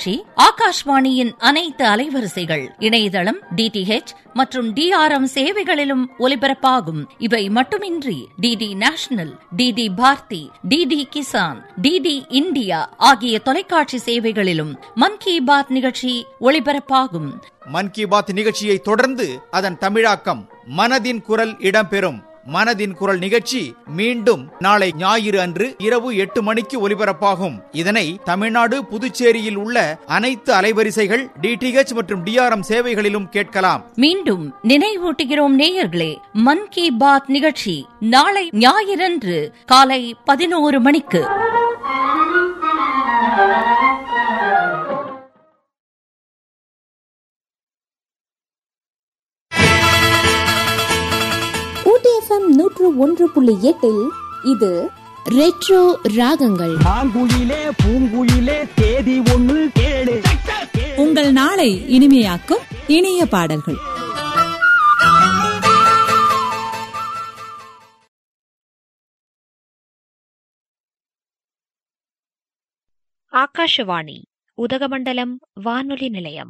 நிகழ்ச்சி ஆகாஷ்வாணியின் அனைத்து அலைவரிசைகள் இணையதளம் டிடிஹெச் மற்றும் டிஆர்எம் சேவைகளிலும் ஒலிபரப்பாகும் இவை மட்டுமின்றி DD national DD Bharati DD Kisan DD India ஆகிய தொலைக்காட்சி சேவைகளிலும் மன் கி பாத் நிகழ்ச்சி ஒளிபரப்பாகும் மன் கி பாத் நிகழ்ச்சியை தொடர்ந்து அதன் தமிழாக்கம் மனதின் குரல் இடம்பெறும் மனதின் குரல் நிகழ்ச்சி மீண்டும் நாளை ஞாயிறு அன்று இரவு எட்டு மணிக்கு ஒலிபரப்பாகும் இதனை தமிழ்நாடு புதுச்சேரியில் உள்ள அனைத்து அலைவரிசைகள் டிடிஹெச் மற்றும் டிஆர்எம் சேவைகளிலும் கேட்கலாம் மீண்டும் நினைவூட்டுகிறோம் நேயர்களே மன் கி பாத் நிகழ்ச்சி நாளை ஞாயிறன்று காலை பதினோரு மணிக்கு ஊட்டி எஃப்எம் நூற்று ஒன்று புள்ளி எட்டில் இது ரெட்ரோ ராகங்கள் ஆங்குயிலே பூங்குயிலே தேதி ஒண்ணு கேளு உங்கள் நாளை இனிமையாக்கும் இனிய பாடல்கள் ஆகாஷவாணி உதகமண்டலம் வானொலி நிலையம்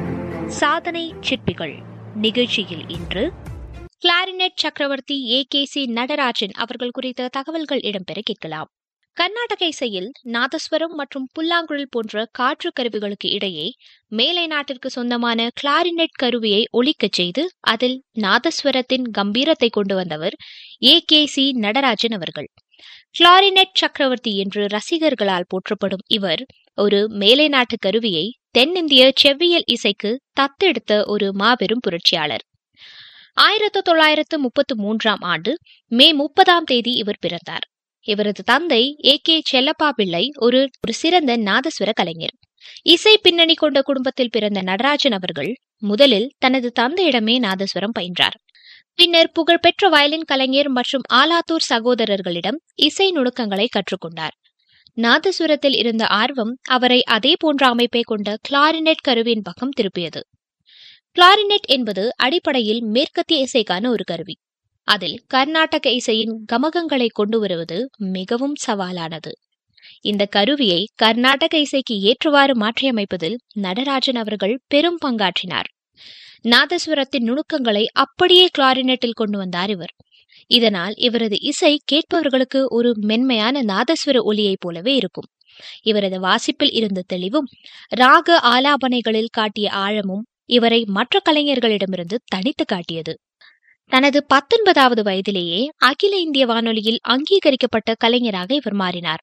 சாதனை சிற்பிகள் நிகழ்ச்சியில் இன்று கிளாரினெட் சக்கரவர்த்தி ஏ கே சி நடராஜன் அவர்கள் குறித்த தகவல்கள் இடம்பெற கேட்கலாம் கர்நாடக இசையில் நாதஸ்வரம் மற்றும் புல்லாங்குழல் போன்ற காற்று கருவிகளுக்கு இடையே மேலை நாட்டிற்கு சொந்தமான கிளாரினெட் கருவியை ஒலிக்கச் செய்து அதில் நாதஸ்வரத்தின் கம்பீரத்தை கொண்டு வந்தவர் ஏ கே சி நடராஜன் அவர்கள் கிளாரினெட் சக்கரவர்த்தி என்று ரசிகர்களால் போற்றப்படும் இவர் ஒரு மேலை நாட்டு கருவியை தென்னிந்திய செவ்வியல் இசைக்கு தத்தெடுத்த ஒரு மாபெரும் புரட்சியாளர் ஆயிரத்து தொள்ளாயிரத்து முப்பத்து மூன்றாம் ஆண்டு மே முப்பதாம் தேதி இவர் பிறந்தார் இவரது தந்தை ஏ கே செல்லப்பா பிள்ளை ஒரு ஒரு சிறந்த நாதஸ்வர கலைஞர் இசை பின்னணி கொண்ட குடும்பத்தில் பிறந்த நடராஜன் அவர்கள் முதலில் தனது தந்தையிடமே நாதஸ்வரம் பயின்றார் பின்னர் புகழ்பெற்ற வயலின் கலைஞர் மற்றும் ஆலாத்தூர் சகோதரர்களிடம் இசை நுணுக்கங்களை கற்றுக்கொண்டார் நாதசுரத்தில் இருந்த ஆர்வம் அவரை அதே போன்ற அமைப்பை கொண்ட கிளாரினெட் கருவியின் பக்கம் திருப்பியது கிளாரினெட் என்பது அடிப்படையில் மேற்கத்திய இசைக்கான ஒரு கருவி அதில் கர்நாடக இசையின் கமகங்களை கொண்டு வருவது மிகவும் சவாலானது இந்த கருவியை கர்நாடக இசைக்கு ஏற்றவாறு மாற்றியமைப்பதில் நடராஜன் அவர்கள் பெரும் பங்காற்றினார் நாதஸ்வரத்தின் நுணுக்கங்களை அப்படியே கிளாரினெட்டில் கொண்டு வந்தார் இவர் இதனால் இவரது இசை கேட்பவர்களுக்கு ஒரு மென்மையான நாதஸ்வர ஒலியைப் போலவே இருக்கும் இவரது வாசிப்பில் இருந்த தெளிவும் ராக ஆலாபனைகளில் காட்டிய ஆழமும் இவரை மற்ற கலைஞர்களிடமிருந்து தனித்து காட்டியது தனது பத்தொன்பதாவது வயதிலேயே அகில இந்திய வானொலியில் அங்கீகரிக்கப்பட்ட கலைஞராக இவர் மாறினார்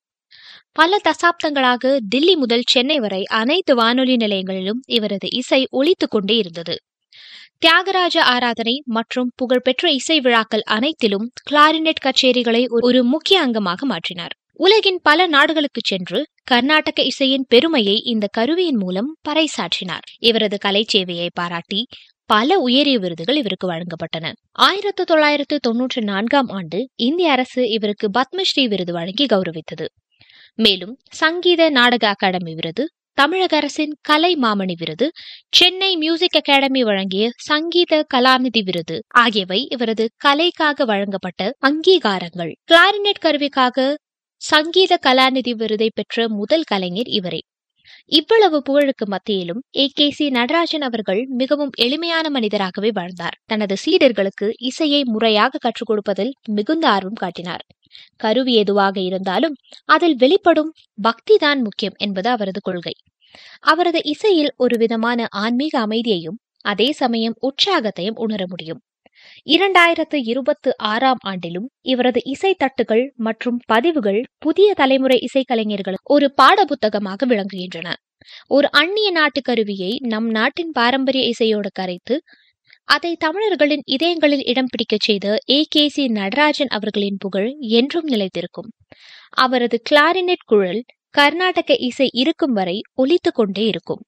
பல தசாப்தங்களாக தில்லி முதல் சென்னை வரை அனைத்து வானொலி நிலையங்களிலும் இவரது இசை ஒலித்துக் கொண்டே இருந்தது தியாகராஜ ஆராதனை மற்றும் புகழ்பெற்ற இசை விழாக்கள் அனைத்திலும் கிளாரினெட் கச்சேரிகளை ஒரு முக்கிய அங்கமாக மாற்றினார் உலகின் பல நாடுகளுக்கு சென்று கர்நாடக இசையின் பெருமையை இந்த கருவியின் மூலம் பறைசாற்றினார் இவரது கலை சேவையை பாராட்டி பல உயரிய விருதுகள் இவருக்கு வழங்கப்பட்டன ஆயிரத்து தொள்ளாயிரத்து தொன்னூற்றி நான்காம் ஆண்டு இந்திய அரசு இவருக்கு பத்மஸ்ரீ விருது வழங்கி கௌரவித்தது மேலும் சங்கீத நாடக அகாடமி விருது தமிழக அரசின் கலை மாமணி விருது சென்னை மியூசிக் அகாடமி வழங்கிய சங்கீத கலாநிதி விருது ஆகியவை இவரது கலைக்காக வழங்கப்பட்ட அங்கீகாரங்கள் கிளாரினெட் கருவிக்காக சங்கீத கலாநிதி விருதை பெற்ற முதல் கலைஞர் இவரே இவ்வளவு புகழுக்கு மத்தியிலும் ஏ கே சி நடராஜன் அவர்கள் மிகவும் எளிமையான மனிதராகவே வாழ்ந்தார் தனது சீடர்களுக்கு இசையை முறையாக கற்றுக் கொடுப்பதில் மிகுந்த ஆர்வம் காட்டினார் கருவி எதுவாக இருந்தாலும் அதில் வெளிப்படும் பக்திதான் முக்கியம் என்பது அவரது கொள்கை அவரது இசையில் ஒரு விதமான ஆன்மீக அமைதியையும் அதே சமயம் உற்சாகத்தையும் உணர முடியும் இரண்டாயிரத்து இருபத்து ஆறாம் ஆண்டிலும் இவரது இசை தட்டுகள் மற்றும் பதிவுகள் புதிய தலைமுறை இசைக்கலைஞர்கள் ஒரு பாட புத்தகமாக விளங்குகின்றன ஒரு அந்நிய நாட்டு கருவியை நம் நாட்டின் பாரம்பரிய இசையோடு கரைத்து அதை தமிழர்களின் இதயங்களில் இடம் பிடிக்கச் செய்த ஏ கே சி நடராஜன் அவர்களின் புகழ் என்றும் நிலைத்திருக்கும் அவரது கிளாரினெட் குழல் கர்நாடக இசை இருக்கும் வரை ஒலித்துக் கொண்டே இருக்கும்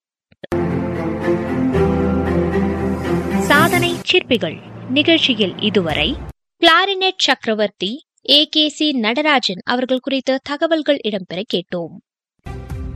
சாதனை சிற்பிகள் நிகழ்ச்சியில் இதுவரை கிளாரினெட் சக்கரவர்த்தி ஏ கே சி நடராஜன் அவர்கள் குறித்த தகவல்கள் இடம்பெற கேட்டோம்